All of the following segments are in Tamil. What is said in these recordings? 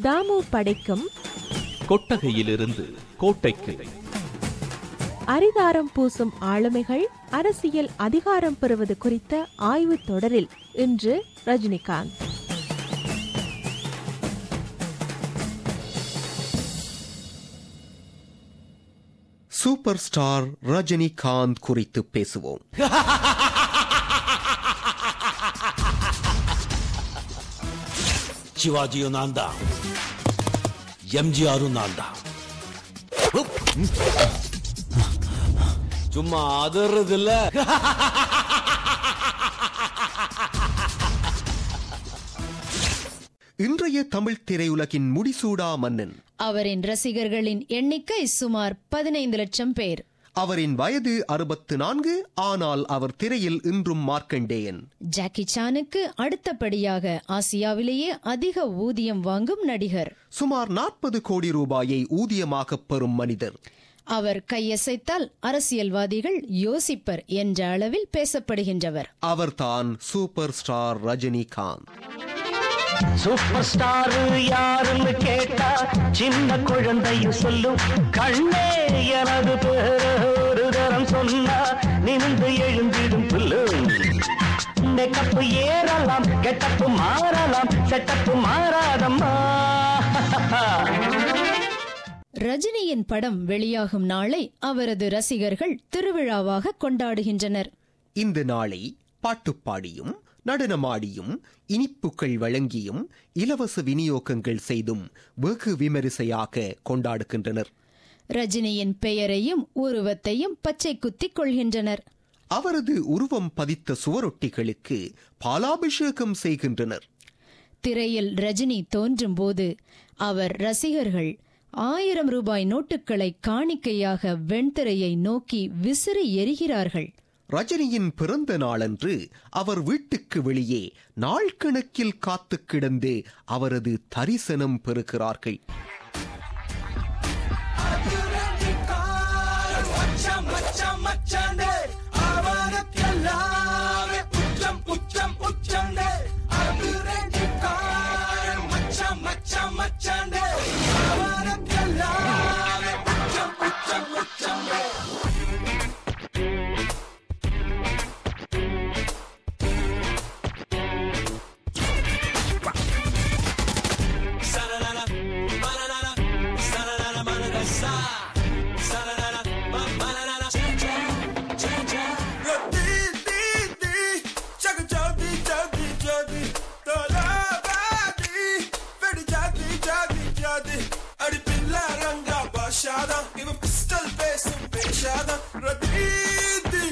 தாமு படைக்கும் கொட்டகையிலிருந்து கோட்டைக்கு அரிதாரம் பூசும் ஆளுமைகள் அரசியல் அதிகாரம் பெறுவது குறித்த ஆய்வு தொடரில் இன்று ரஜினிகாந்த் சூப்பர் ஸ்டார் ரஜினிகாந்த் குறித்து பேசுவோம் சிவாஜியும் நான் தான் எம்ஜிஆரும் நான் தான் சும்மா அதறது இல்ல இன்றைய தமிழ் திரையுலகின் முடிசூடா மன்னன் அவரின் ரசிகர்களின் எண்ணிக்கை சுமார் பதினைந்து லட்சம் பேர் அவரின் வயது அறுபத்து நான்கு ஆனால் அவர் திரையில் இன்றும் மார்க்கண்டேயன் ஜாக்கி சானுக்கு அடுத்தபடியாக ஆசியாவிலேயே அதிக ஊதியம் வாங்கும் நடிகர் சுமார் நாற்பது கோடி ரூபாயை ஊதியமாகப் பெறும் மனிதர் அவர் கையசைத்தால் அரசியல்வாதிகள் யோசிப்பர் என்ற அளவில் பேசப்படுகின்றவர் அவர்தான் super star Rajinikanth super star யாருன்னு கேட்டா சின்ன குழந்தையும் சொல்லும் கண்ணே எனது பேர ஒரு தரம் சொன்னா நிமிந்து எழுந்திடும் புல்லும் கப்பு ஏறலாம் கெட்டப்பு மாறலாம் செட்டப்பு மாறாதம்மா ரஜினியின் படம் வெளியாகும் நாளை அவரது ரசிகர்கள் திருவிழாவாக கொண்டாடுகின்றனர் இந்த நாளை பாட்டுப்பாடியும் நடனமாடியும் இனிப்புகள் வழங்கியும் இலவச விநியோகங்கள் செய்தும் வெகு விமரிசையாக கொண்டாடுகின்றனர் ரஜினியின் பெயரையும் உருவத்தையும் பச்சை குத்திக் கொள்கின்றனர் அவரது உருவம் பதித்த சுவரொட்டிகளுக்கு பாலாபிஷேகம் செய்கின்றனர் திரையில் ரஜினி தோன்றும் போது அவர் ரசிகர்கள் ஆயிரம் ரூபாய் நோட்டுகளை காணிக்கையாக வெண்திரையை நோக்கி விசிறி எறிகிறார்கள் ரஜினியின் பிறந்த நாளன்று அவர் வீட்டுக்கு வெளியே நாள் கணக்கில் காத்து கிடந்து அவரது தரிசனம் பெறுகிறார்கள் இவன் பிஸ்டல் பேசும் பேசாத ரதீதி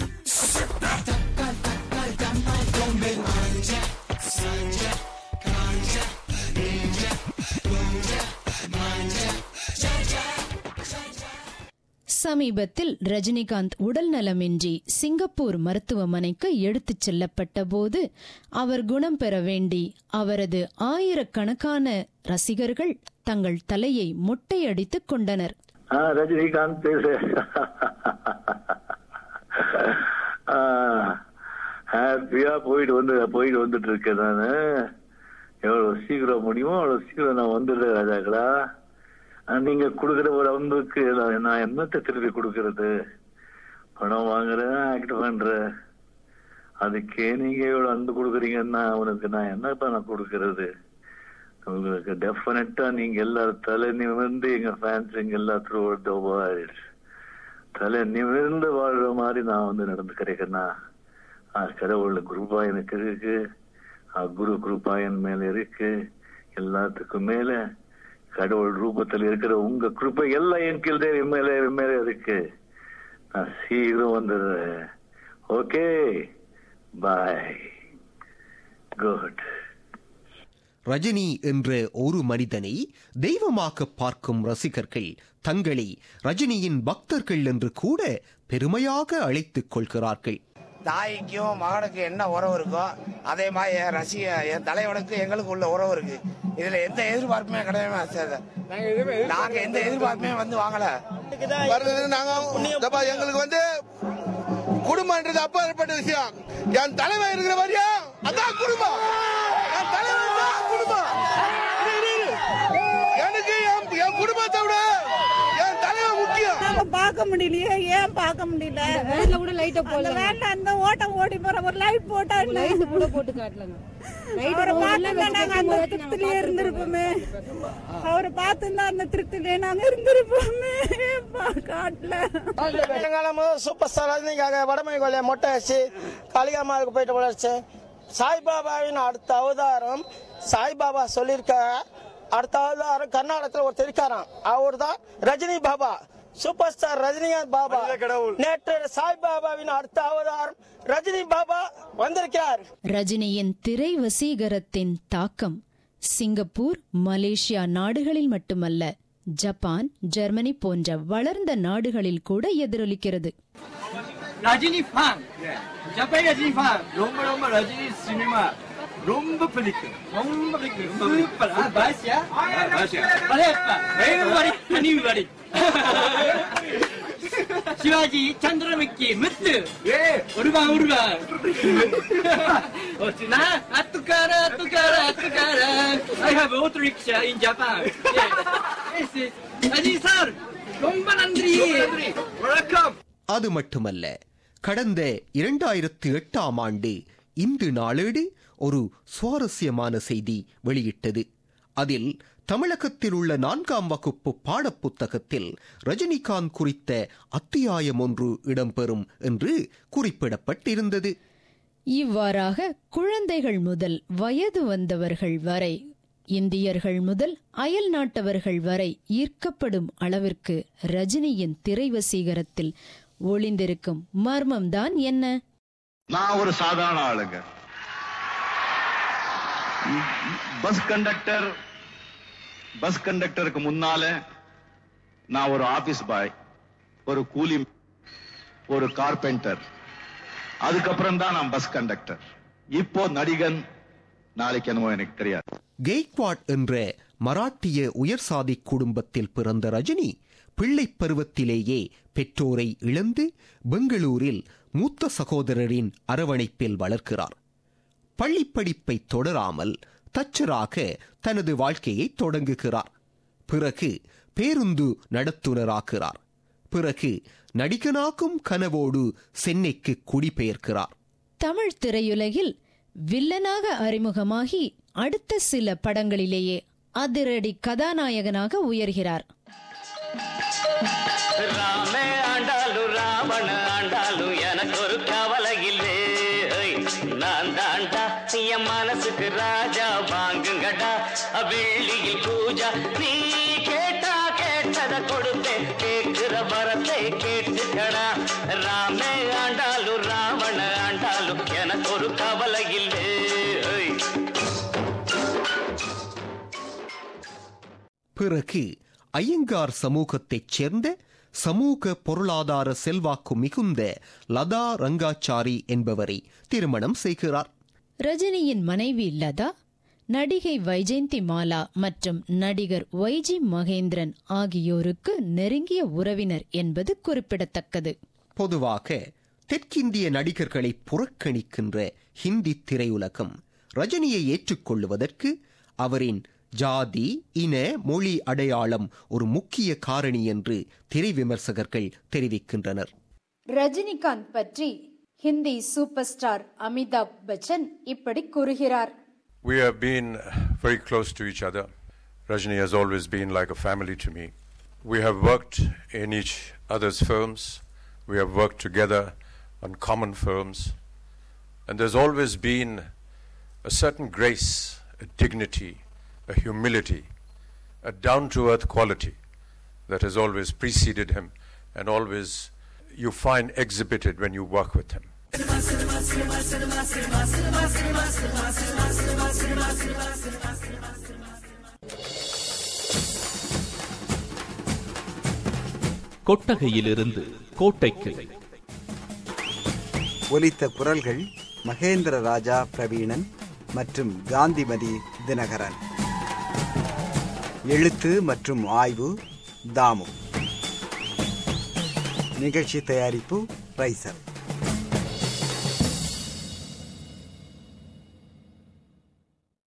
சமீபத்தில் ரஜினிகாந்த் உடல் நலமின்றி சிங்கப்பூர் மருத்துவமனைக்கு எடுத்துச் செல்லப்பட்ட போது அவர் குணம் பெற வேண்டி அவரது ஆயிரக்கணக்கான ரசிகர்கள் தங்கள் தலையை மொட்டையடித்துக் கொண்டனர் ஆ ரஜினிகாந்த் பேசு ஹாப்பியா போயிட்டு வந்து போயிட்டு வந்துட்டு இருக்கேன் நானு எவ்வளவு சீக்கிரம் முடியுமோ அவ்வளவு சீக்கிரம் நான் வந்துடுறேன் ராஜாக்களா ஆ, நீங்க கொடுக்குற ஒரு அன்புக்கு நான் நான் என்னத்தை திருப்பி கொடுக்கறது பணம் வாங்குறேன் ஆக்ட் பண்றேன் அதுக்கே நீங்க எவ்வளவு அன்பு கொடுக்குறீங்கன்னா உனக்கு நான் என்னப்பா நான் கொடுக்கறது உங்களுக்கு டெஃபினட்டா நீங்க எல்லாரும் தலை நிமிர்ந்து எங்க ஃபேன்ஸ் எங்க எல்லா த்ரூ த வேர்ல்ட் தலை நிமிர்ந்து வாழ்ற மாதிரி நான் வந்து நடந்துக்கிறேன்னா கடவுள் குருபா எனக்கு இருக்கு ஆ, குரு குருபா என் மேல இருக்கு எல்லாத்துக்கும் மேல கடவுள் ரூபத்தில் இருக்கிற உங்க கிருப்பை எல்லாம் என் கீழ் என் மேல என் மேல இருக்கு நான் சீக்கிரம் வந்துடுறேன் ஓகே பாய் குட் ரஜினி என்ற ஒரு மனிதனை தெய்வமாக பார்க்கும் ரசிகர்கள் தங்களை ரஜினியின் பக்தர்கள் என்று கூட பெருமையாக அழைத்துக் கொள்கிறார்கள் தாய்க்கும் மகனுக்கும் என்ன உறவு இருக்கோ அதே மாதிரி என் ரசிக என் தலைவனுக்கு எங்களுக்கு உள்ள உறவு இருக்கு இதுல எந்த எதிர்பார்ப்புமே கிடையாது சார் நாங்க எந்த எதிர்பார்ப்புமே வந்து வாங்கல வருது நாங்க இதப்பா, எங்களுக்கு வந்து குடும்பம்ன்றது அப்பாற்பட்ட விஷயம் என் தலைவன் இருக்கிற மாதிரியா அதான் குடும்பம் என் தலைவன் தான் குடும்பம் இரு, இரு, இரு. பார்க்க முடியலையே ஏன் பார்க்க முடியல வேன்ல கூட லைட்ட அந்த வேன்ல அந்த ஓட்டம் ஓடி போற ஒரு லைட் போட்டா லைட் கூட போட்டு காட்டலங்க அவரை பார்த்துருந்தா நாங்க அந்த திருப்திலே இருந்திருப்போமே அவரை பார்த்துருந்தா அந்த திருப்திலே நாங்க இருந்திருப்போமே பா- காட்டல தெலுங்கானா சூப்பர் ஸ்டார் ரஜினிக்காக வடமை கொள்ளைய மொட்டை வச்சு காளிகாமாவுக்கு போயிட்டு வளர்ச்சி சாய்பாபாவின் அடுத்த அவதாரம் சாய்பாபா சொல்லியிருக்க அடுத்த அவதாரம் கர்நாடகத்தில் ஒருத்தர் இருக்காராம் அவர் தான் ரஜினி பாபா சூப்பர் ஸ்டார் ரஜினிகாந்த் பாபா நேற்று சாய்பாபாவின் அடுத்த அவதாரம் ரஜினி பாபா வந்திருக்கிறார் ரஜினியின் திரை வசீகரத்தின் தாக்கம் சிங்கப்பூர் மலேசியா நாடுகளில் மட்டுமல்ல ஜப்பான் ஜெர்மனி போன்ற வளர்ந்த நாடுகளில் கூட எதிரொலிக்கிறது Rajini fan Japan Rajini fan ரொம்ப ரொம்ப ரஜினி சினிமா ரொம்ப பிடிக்கும் ரொம்ப பிடிக்கும் சூப்பர் பாஷா பாஷா பலேப்பா everybody anybody சிவாஜி சந்திரமுக்கி முத்து ஒருவா ஒருவா நான் அத்துக்கார அத்துக்கார அத்துக்கார I have auto rickshaw in Japan Yeah. This is Rajini sir ரொம்ப நன்றி வணக்கம் அது மட்டுமல்ல கடந்த இரண்டாயிரத்து எட்டாம் ஆண்டு இந்து நாளேடு ஒரு சுவாரஸ்யமான செய்தி வெளியிட்டது அதில் தமிழகத்தில் உள்ள நான்காம் வகுப்பு பாடப்புத்தகத்தில் ரஜினிகாந்த் குறித்த அத்தியாயம் ஒன்று இடம்பெறும் என்று குறிப்பிடப்பட்டிருந்தது இவ்வாறாக குழந்தைகள் முதல் வயது வந்தவர்கள் வரை இந்தியர்கள் முதல் அயல் நாட்டவர்கள் வரை ஈர்க்கப்படும் அளவிற்கு ரஜினியின் திரைவசீகரத்தில் ஒளிந்திருக்கும் மர்மம்தான் என்ன நான் ஒரு சாதாரண ஆளுங்க பஸ் கண்டக்டர் பஸ் கண்டக்டருக்கு முன்னால நான் ஒரு ஆபீஸ் பாய் ஒரு கூலி ஒரு கார்பெண்டர் அதுக்கப்புறம் தான் நான் பஸ் கண்டக்டர் இப்போ நடிகன் நாளைக்கு என்னவோ எனக்கு தெரியாது கெய்க்வாட் என்ற மராட்டிய உயர்சாதி குடும்பத்தில் பிறந்த ரஜினி பிள்ளைப் பருவத்திலேயே பெற்றோரை இழந்து பெங்களூரில் மூத்த சகோதரரின் அரவணைப்பில் வளர்க்கிறார் பள்ளிப்படிப்பை தொடராமல் தச்சராக தனது வாழ்க்கையை தொடங்குகிறார் பிறகு பேருந்து நடத்துனராகிறார் பிறகு நடிகனாக்கும் கனவோடு சென்னைக்கு குடிபெயர்க்கிறார் தமிழ் திரையுலகில் வில்லனாக அறிமுகமாகி அடுத்த சில படங்களிலேயே அதிரடி கதாநாயகனாக உயர்கிறார் ராமே ஆண்டாலு ராவண ஆண்டாலு எனக்கு ஒரு கவலை இல்லே ஐ, நான் தாண்டா என் மனசுக்கு ராஜா வாங்குங்கடா வெள்ளியில் பூஜா நீ கேட்டா கேட்டத கொடுப்பேன் கேட்கிற வரத்தை கேட்டுக்கடா ராமே ஆண்டாலு ராவண ஆண்டாலு எனக்கு ஒரு கவலை இல்லே ஐ. பிறகு ஐயங்கார் சமூகத்தைச் சேர்ந்த சமூக பொருளாதார செல்வாக்கு மிகுந்த லதா ரங்காச்சாரி என்பவரை திருமணம் செய்கிறார் ரஜினியின் மனைவி லதா நடிகை வைஜெயந்தி மாலா மற்றும் நடிகர் வைஜி மகேந்திரன் ஆகியோருக்கு நெருங்கிய உறவினர் என்பது குறிப்பிடத்தக்கது பொதுவாக தெற்கிந்திய நடிகர்களை புறக்கணிக்கின்ற ஹிந்தி திரையுலகம் ரஜினியை ஏற்றுக்கொள்வதற்கு அவரின் ஜாதி இன மொழி அடையாளம் ஒரு முக்கிய காரணி என்று திரை விமர்சகர்கள் தெரிவிக்கின்றனர் ரஜினிகாந்த் பற்றி ஹிந்தி சூப்பர் ஸ்டார் அமிதாப் பச்சன் இப்படி கூறுகிறார் We have been very close to each other. Rajni has always been like a family to me. We have worked in each other's films. We have worked together on common films. And there's always been a certain grace, a dignity, a humility, a down to earth quality that has always preceded him and always you find exhibited when you work with him. கொட்டகையிலிருந்து கோட்டைக்கு ஒலித்த குரல்கள் மகேந்திர ராஜா பிரவீணன் மற்றும் காந்திமதி தினகரன் எழுத்து மற்றும் ஆய்வு தாமு நிகழ்ச்சி தயாரிப்பு ரைசல்